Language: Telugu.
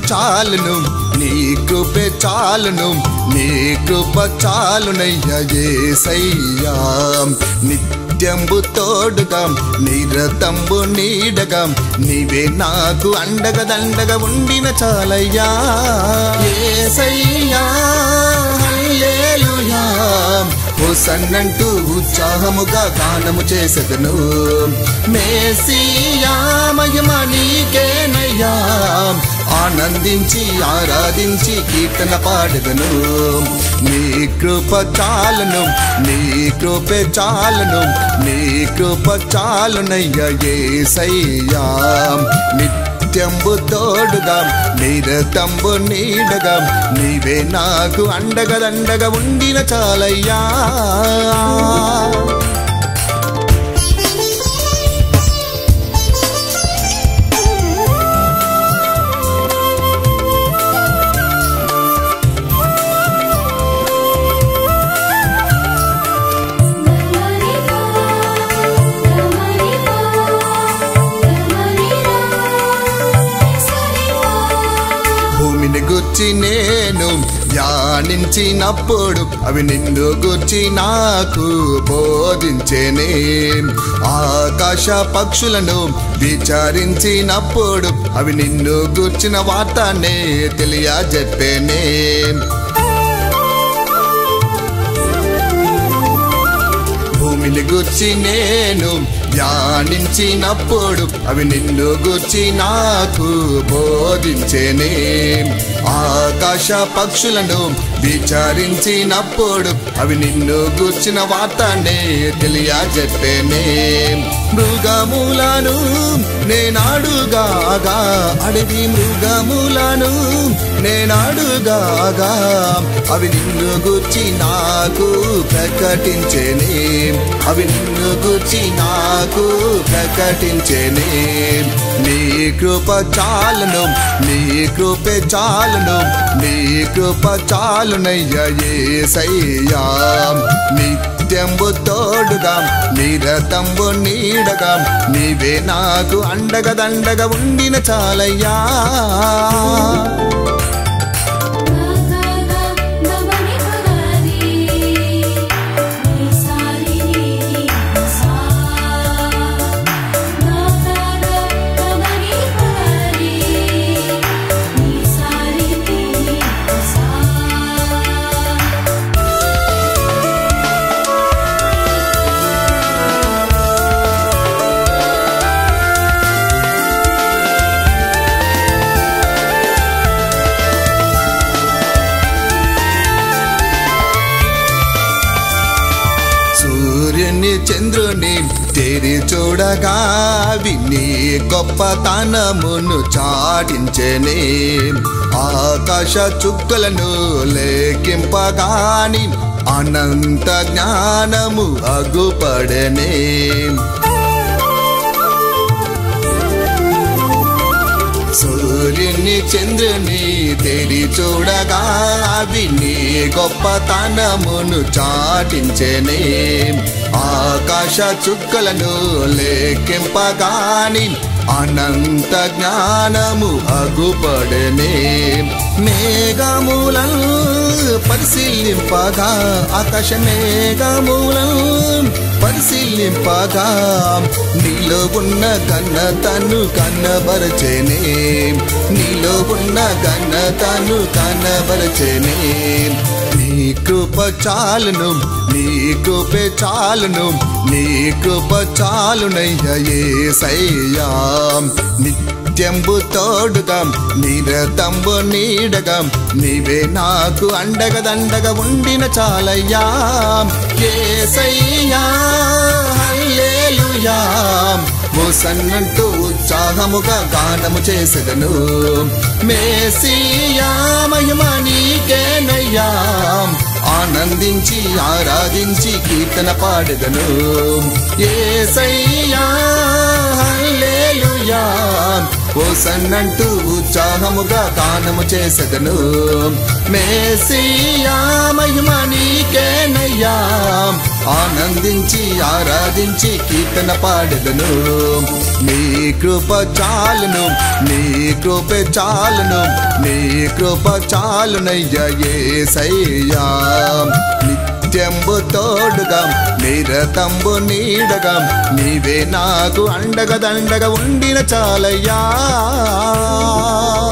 చాలును నీ కృపే చాలును నీ కృప చాలునయ్యా ఏసయ్యా నిత్యంబు తోడుగా నిరతంబు నీడగా నీవే నాకు అండగా దండగా ఉండిన చాలయ్యా ఏసయ్యా హల్లెలూయా హోసన్నంటూ ఉత్సాహముగా గానము చేసెదను మేసియా మహిమ నీకేనయ్యా ఆనందించి ఆరాధించి కీర్తన పాడదను నీ కృప చాలును నీ కృపే చాలును నీ కృప చాలునయ్యా ఏసయ్యా నిత్యంబు తోడుగా నిరతంబు నీడగా నీవే నాకు అండగా దండగా ఉండిన చాలయ్యా గమనిపా గమనిపా గమనిరా సరిపా భూమిని గుర్చి నేను ధ్యానించినప్పుడు అవి నిన్ను గుర్చి నాకు బోధించేనే ఆకాశ పక్షులను విచారించినప్పుడు అవి నిన్ను గుర్చిన వార్తనే తెలియజెప్పేనే భూమిని గుర్చి నేను ధ్యానించినప్పుడు అవి నిన్ను గుర్చి నాకు బోధించేనే ఆకాశ పక్షులను విచారించినప్పుడు అవి నిన్ను గుర్చిన వార్తనే తెలియజెప్పేనే మృగములను నేనాడుగాగా అడవి మృగములను నేనాడుగాగా అవి నిన్ను గుర్చి నాకు ప్రకటించేనే అవి నిన్ను గుర్చి నాకు ప్రకటించేనే నీ కృప చాలును నీ కృపే చాలును నీ కృప చాలునయ్యా ఏసయ్యా నిత్యంబు తోడుగా నిరతంబు నీడగా నీవే నాకు అండగా దండగా ఉండిన చాలయ్యా గగగ గమనిపగాది నీ సారి నీ సా గగగ గమనిపగాది నీ సారి నీ సా సూర్యుని చంద్రుని తెరి చూడగా విని గొప్పతనమును చాటించేనే ఆకాశ చుక్కలను లేకింపగాని అనంత జ్ఞానము అగుపడనే సూర్యుని చంద్రుని తెరి చూడగా విని గొప్పతనమును చాటించేనే ఆకాశ చుక్కలను లేకింపగాని అనంత జ్ఞానము అగుపడనే మేఘములను పరిశీలింపగా ఆకాశ మేఘములను పరిశీలింపగా నీలో ఉన్న ఘనతను కనబరచేనే నీలో ఉన్న ఘనతను కనబరచేనే నీ కృప చాలును నీ కృపే చాలును నీ కృప చాలునయ్యా ఏసయ్యా నిత్యంబు తోడుగా నిరతంబు నీడగా నీవే నాకు అండగా దండగా ఉండిన చాలయ్యా ఏసయ్యా హల్లెలూయా సన్నంటూ ఉత్సాహముగా గానము చేసెదను మేసియా మహిమ నీకేనయ్యా ఆనందించి ఆరాధించి కీర్తన పాడెదను ఏసయ్యా హల్లెలూయా ఓ సన్నంటూ ఉత్సాహముగా గానము చేసెదను మేసియా మహిమ నీకేనయ్యా ఆనందించి ఆరాధించి కీర్తన పాడెదను నీ కృప చాలును నీ కృప చాలును నీ కృప చాలునయ్యా ఏసయ్యా నిత్యంబు తోడుగా నిరతంబు నీడగా నీవే నాకు అండగా దండగా ఉండిన చాలయ్యా